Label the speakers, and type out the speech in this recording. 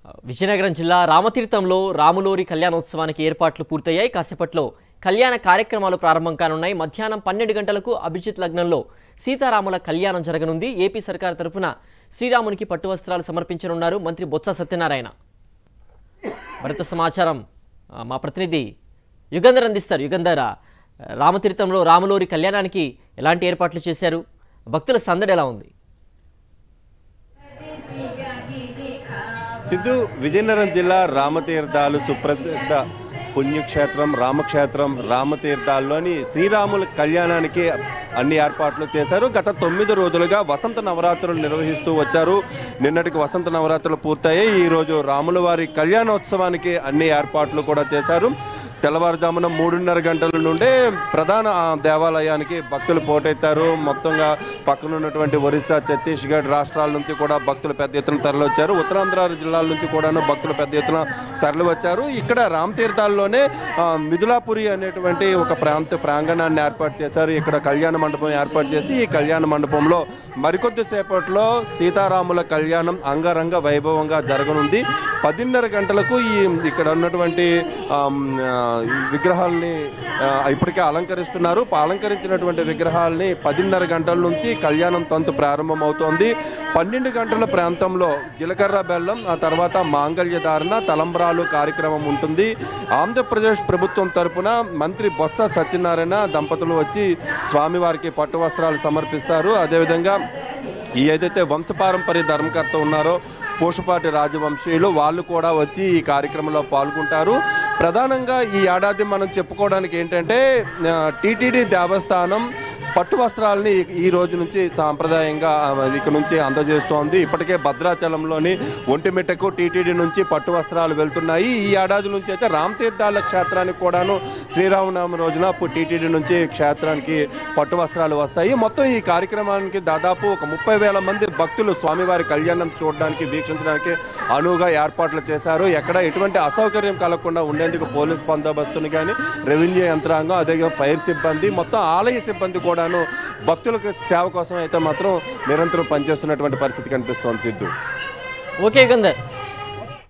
Speaker 1: విజయనగరం జిల్లా రామతీర్థంలో రాములోరి కళ్యాణోత్సవానికి ఏర్పాట్లు పూర్తయ్యాయి కాసేపట్లో కళ్యాణ కార్యక్రమాలు ప్రారంభం కానున్నాయి మధ్యాహ్నం పన్నెండు గంటలకు అభిజిత్ లగ్నంలో సీతారాముల కళ్యాణం జరగనుంది ఏపీ సర్కార్ తరపున శ్రీరామునికి పట్టు వస్త్రాలు సమర్పించనున్నారు మంత్రి బొత్స సత్యనారాయణ మరింత సమాచారం ఆ, మా ప్రతినిధి యుగంధర్ అందిస్తారు యుగంధర్ ఆ, రామతీర్థంలో రాములోరి కళ్యాణానికి ఎలాంటి ఏర్పాట్లు చేశారు భక్తుల సందడి ఎలా ఉంది
Speaker 2: సిద్ధు విజయనగరం జిల్లా రామతీర్థాలు సుప్రసిద్ధ పుణ్యక్షేత్రం రామక్షేత్రం రామతీర్థాల్లోని శ్రీరాముల కళ్యాణానికి అన్ని ఏర్పాట్లు చేశారు గత తొమ్మిది రోజులుగా వసంత నవరాత్రులు నిర్వహిస్తూ వచ్చారు నిన్నటికి వసంత నవరాత్రులు పూర్తయ్యాయి ఈరోజు రాముల వారి కళ్యాణోత్సవానికి అన్ని ఏర్పాట్లు కూడా చేశారు తెల్లవారుజామున మూడున్నర గంటల నుండే ప్రధాన ఆ, దేవాలయానికి భక్తులు పోటెత్తారు మొత్తంగా పక్కన ఉన్నటువంటి ఒరిస్సా ఛత్తీస్గఢ్ రాష్ట్రాల నుంచి కూడా భక్తులు పెద్ద ఎత్తున తరలివచ్చారు ఉత్తరాంధ్ర జిల్లాల నుంచి కూడాను భక్తులు పెద్ద ఎత్తున తరలివచ్చారు ఇక్కడ రామ్ తీర్థాల్లోనే ఆ, మిథులాపురి అనేటువంటి ఒక ప్రాంత ప్రాంగణాన్ని ఏర్పాటు చేశారు ఇక్కడ కళ్యాణ మండపం ఏర్పాటు చేసి ఈ కళ్యాణ మండపంలో మరికొద్ది సేపట్లో సీతారాముల కళ్యాణం అంగరంగ వైభవంగా జరగనుంది పదిన్నర గంటలకు ఈ ఇక్కడ ఉన్నటువంటి ఆమ్, ఆ, విగ్రహాల్ని ఆ, ఇప్పటికే అలంకరిస్తున్నారు అలంకరించినటువంటి విగ్రహాల్ని పదిన్నర గంటల నుంచి కళ్యాణం తంతు ప్రారంభమవుతోంది పన్నెండు గంటల ప్రాంతంలో జీలకర్ర బెల్లం ఆ తర్వాత మాంగళ్య ధారణ తలంబ్రాలు కార్యక్రమం ఉంటుంది ఆంధ్రప్రదేశ్ ప్రభుత్వం తరపున మంత్రి బొత్స సత్యనారాయణ దంపతులు వచ్చి స్వామివారికి పట్టు వస్త్రాలు సమర్పిస్తారు అదేవిధంగా ఈ ఏదైతే వంశపారంపర్య ధర్మకర్త ఉన్నారో పోషపాటి రాజవంశీయులు వాళ్ళు కూడా వచ్చి ఈ కార్యక్రమంలో పాల్గొంటారు ప్రధానంగా ఈ ఏడాది మనం చెప్పుకోవడానికి ఏంటంటే టీటీడీ దేవస్థానం పట్టు వస్త్రాలని ఈ- ఈ రోజు నుంచి సాంప్రదాయంగా ఆ, ఇక్కడ నుంచి అందజేస్తోంది ఇప్పటికే భద్రాచలంలోని ఒంటిమిట్టకు టీటీడీ నుంచి పట్టు వస్త్రాలు వెళ్తున్నాయి ఈ ఏడాది నుంచి అయితే రామ్ తీర్థాల క్షేత్రానికి కూడాను శ్రీరామనవమి రోజున టీటీడీ నుంచి క్షేత్రానికి పట్టు వస్త్రాలు వస్తాయి మొత్తం ఈ కార్యక్రమానికి దాదాపు ఒక ముప్పై వేల మంది భక్తులు స్వామివారి కళ్యాణం చూడడానికి వీక్షించడానికి అనువుగా ఏర్పాట్లు చేశారు ఎక్కడ ఎటువంటి అసౌకర్యం కలగకుండా ఉండేందుకు పోలీస్ బందోబస్తుని కానీ రెవెన్యూ యంత్రాంగం అదే ఫైర్ సిబ్బంది మొత్తం ఆలయ సిబ్బంది కూడాను భక్తులకు సేవ కోసం అయితే మాత్రం నిరంతరం పనిచేస్తున్నటువంటి పరిస్థితి కనిపిస్తోంది సిద్ధు
Speaker 1: ఓకే యుగంధర్